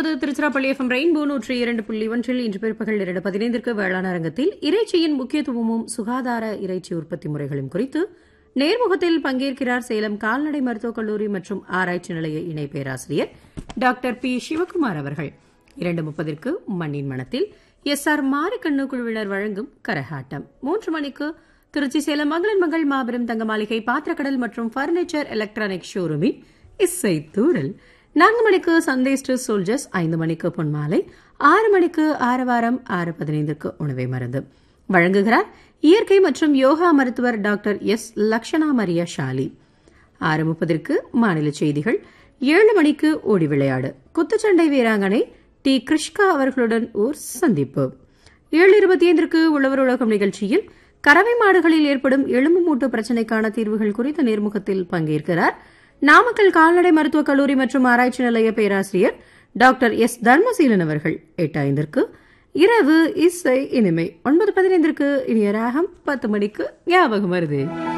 கொண்டிருப்பது Tiruchirappalli FM rainbow நூற்றி இரண்டு புள்ளி ஒன்றில் இன்று பிற்பகல் இரண்டு பதினைந்திற்கு வேளாண் அரங்கத்தில் இறைச்சியின் முக்கியத்துவமும் சுகாதார இறைச்சி உற்பத்தி முறைகளும் குறித்து நேர்முகத்தில் பங்கேற்கிறார் சேலம் கால்நடை மருத்துவக் கல்லூரி மற்றும் ஆராய்ச்சி நிலைய இணை பேராசிரியர் டாக்டர் பி சிவகுமார் அவர்கள் இரண்டு முப்பதிற்கு மண்ணின் மனத்தில் எஸ் ஆர் மாரிக்கண்ணு குழுவினர் வழங்கும் கரகாட்டம் மூன்று மணிக்கு திருச்சி சேலம் மகளிர் மகள் மாபெரும் தங்க மாளிகை பாத்திரக்கடல் மற்றும் பர்னிச்சர் எலக்ட்ரானிக் ஷோரூமின் இசை தூரல் நான்கு மணிக்கு சண்டே ஸ்டில் சோல்ஜர்ஸ் ஐந்து மணிக்கு பொன்மாலை ஆறு மணிக்கு ஆரவாரம் ஆறு பதினைந்துக்கு உணவை மருந்து வழங்குகிறார் இயற்கை மற்றும் யோகா மருத்துவர் டாக்டர் எஸ் லக்ஷணா மரியா ஷாலி ஆறு முப்பதற்கு மாநில செய்திகள் ஏழு மணிக்கு ஓடி விளையாடு குத்துச்சண்டை வீராங்கனை டி கிருஷ்கா அவர்களுடன் ஓர் சந்திப்பு ஏழு இருபத்தி ஐந்திற்கு உழவர் உலகம் நிகழ்ச்சியில் கறவை மாடுகளில் ஏற்படும் எலும்பு மூட்டு பிரச்சினைக்கான தீர்வுகள் குறித்த நேர்முகத்தில் பங்கேற்கிறார் நாமக்கல் கால்நடை மருத்துவக் கல்லூரி மற்றும் ஆராய்ச்சி நிலைய பேராசிரியர் டாக்டர் எஸ் தர்மசீலன் அவர்கள் எட்டு ஐந்திற்கு இரவு இசை இனிமை ஒன்பது பதினைந்திற்கு இனிய ராகம் பத்து மணிக்கு ஞாபகம் வருது